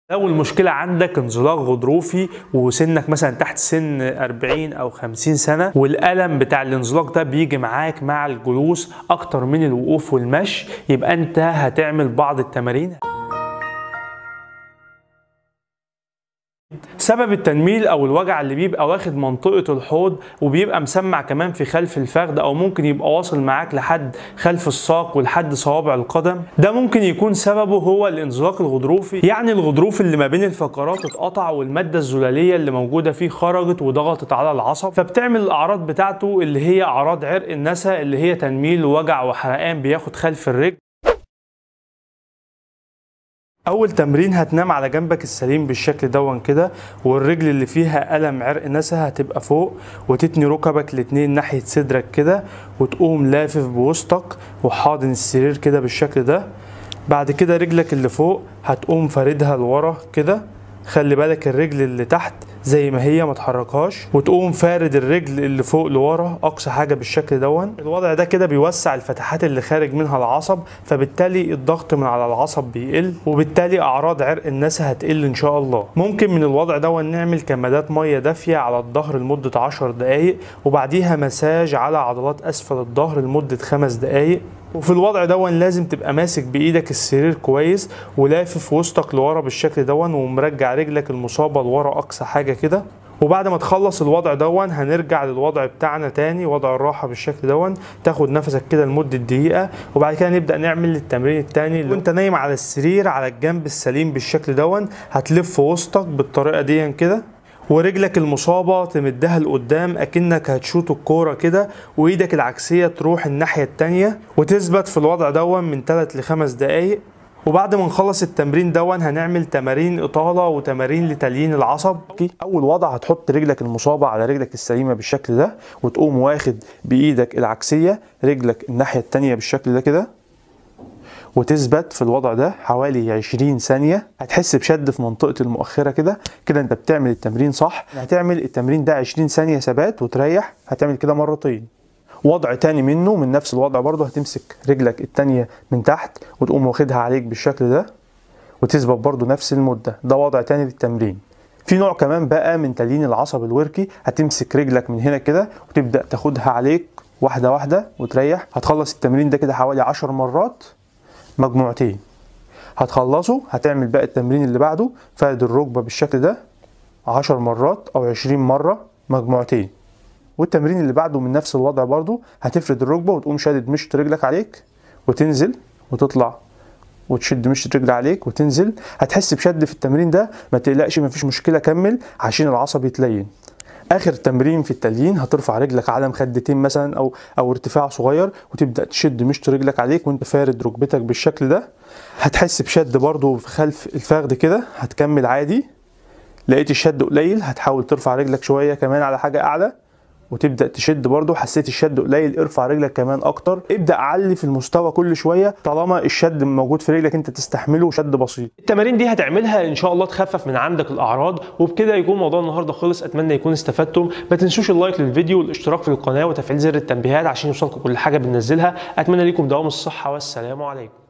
لو المشكلة عندك انزلاق غضروفي وسنك مثلا تحت سن 40 أو 50 سنة والألم بتاع الانزلاق ده بيجي معاك مع الجلوس أكتر من الوقوف والمشي يبقى أنت هتعمل بعض التمارين سبب التنميل او الوجع اللي بيبقى واخد منطقه الحوض وبيبقى مسمع كمان في خلف الفخذ او ممكن يبقى واصل معاك لحد خلف الساق ولحد صوابع القدم ده ممكن يكون سببه هو الانزلاق الغضروفي يعني الغضروف اللي ما بين الفقرات اتقطع والماده الزلاليه اللي موجوده فيه خرجت وضغطت على العصب فبتعمل الاعراض بتاعته اللي هي اعراض عرق النسا اللي هي تنميل ووجع وحرقان بياخد خلف الرجل اول تمرين هتنام على جنبك السليم بالشكل دون كده والرجل اللي فيها الم عرق نسا هتبقى فوق وتتني ركبك الاتنين ناحيه صدرك كده وتقوم لافف بوسطك وحاضن السرير كده بالشكل ده بعد كده رجلك اللي فوق هتقوم فاردها لورا كده خلي بالك الرجل اللي تحت زي ما هي ما تحركهاش وتقوم فارد الرجل اللي فوق لورا اقصى حاجه بالشكل دون الوضع ده كده بيوسع الفتحات اللي خارج منها العصب فبالتالي الضغط من على العصب بيقل وبالتالي اعراض عرق النسا هتقل ان شاء الله ممكن من الوضع دون نعمل كمادات ميه دافيه على الظهر لمده 10 دقائق وبعديها مساج على عضلات اسفل الظهر لمده 5 دقائق وفي الوضع دون لازم تبقى ماسك بايدك السرير كويس ولافف وسطك لورا بالشكل دون ومرجع رجلك المصابه لورا اقصى حاجه كده وبعد ما تخلص الوضع دون هنرجع للوضع بتاعنا تاني وضع الراحة بالشكل دون تاخد نفسك كده لمدة دقيقة وبعد كده نبدأ نعمل التمرين التاني اللي وانت نايم على السرير على الجنب السليم بالشكل دون هتلف وسطك بالطريقة دي كده ورجلك المصابة تمدها لقدام أكنك هتشوط الكورة كده وإيدك العكسية تروح الناحية التانية وتثبت في الوضع دون من 3 ل 5 دقايق وبعد ما نخلص التمرين دون هنعمل تمارين إطالة وتمارين لتليين العصب أول وضع هتحط رجلك المصابة على رجلك السليمة بالشكل ده وتقوم واخد بإيدك العكسية رجلك الناحية التانية بالشكل ده كده وتثبت في الوضع ده حوالي 20 ثانية هتحس بشد في منطقة المؤخرة كده كده انت بتعمل التمرين صح هتعمل التمرين ده 20 ثانية ثبات وتريح هتعمل كده مرتين وضع تاني منه من نفس الوضع برضه هتمسك رجلك التانية من تحت وتقوم واخدها عليك بالشكل ده وتثبت برضه نفس المدة ده وضع تاني للتمرين في نوع كمان بقى من تليين العصب الوركي هتمسك رجلك من هنا كده وتبدأ تاخدها عليك واحدة واحدة وتريح هتخلص التمرين ده كده حوالي 10 مرات مجموعتين هتخلصوا هتعمل بقى التمرين اللي بعده فارد الركبه بالشكل ده 10 مرات او 20 مره مجموعتين والتمرين اللي بعده من نفس الوضع برضو هتفرد الركبه وتقوم شادد مشط رجلك عليك وتنزل وتطلع وتشد مشط رجل عليك وتنزل هتحس بشد في التمرين ده ما تقلقش مفيش مشكله كمل عشان العصب يتلين اخر تمرين في التليين هترفع رجلك على مخدتين مثلا او او ارتفاع صغير وتبدا تشد مشط رجلك عليك وانت فارد ركبتك بالشكل ده هتحس بشد برضو في خلف الفخذ كده هتكمل عادي لقيت الشد قليل هتحاول ترفع رجلك شويه كمان على حاجه اعلى وتبدا تشد برضو حسيت الشد قليل ارفع رجلك كمان اكتر ابدا علي في المستوى كل شويه طالما الشد موجود في رجلك انت تستحمله شد بسيط التمارين دي هتعملها ان شاء الله تخفف من عندك الاعراض وبكده يكون موضوع النهارده خلص اتمنى يكون استفدتم ما تنسوش اللايك للفيديو والاشتراك في القناه وتفعيل زر التنبيهات عشان يوصلكم كل حاجه بننزلها اتمنى لكم دوام الصحه والسلام عليكم